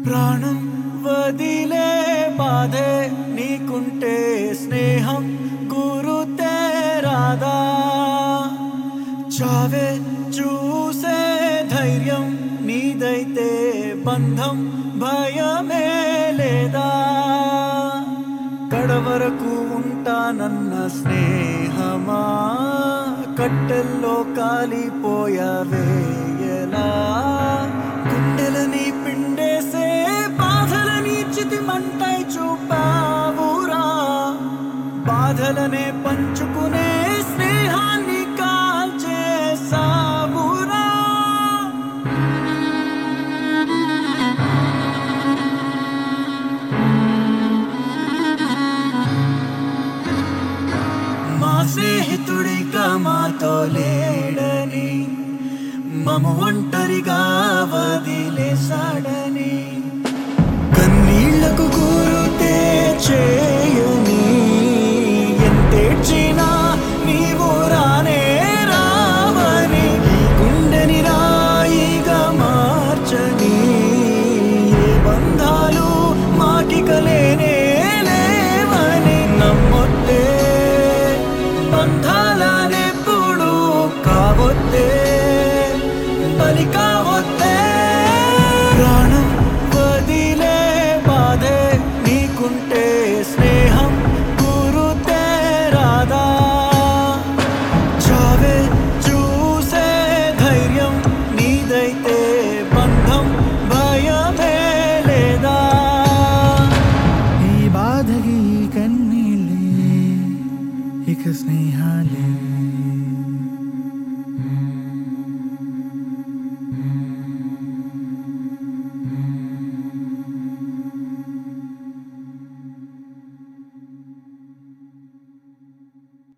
ప్రాణం వదిలే బాధే నీకుంటే స్నేహం గురుతే రాదా చావే చూసే ధైర్యం నీదైతే బంధం భయమే లేదా కడవరకు ఉంటానన్న స్నేహమా కట్టెల్లో కాలిపోయావే ఎలా గుండెలని పిండేసే బాధలని చితిమంటై చూపావురా బాధలనే పంచుకునే స్నేహాన్ని కాల్చేసావురా మా స్నేహితుడిగా మాతో లేడని మము ఒంటరిగా వదిలేశాడని కన్నీళ్లకు గురుతే చేయని ఎంతేడ్చినా నీవు రానే రావని ఈ గుండెని రాయిగా మార్చని ఏ బంధాలు మాకిక లేనే లేవని నమ్మొద్దే బంధాలనెప్పుడు కావొద్దే బలికా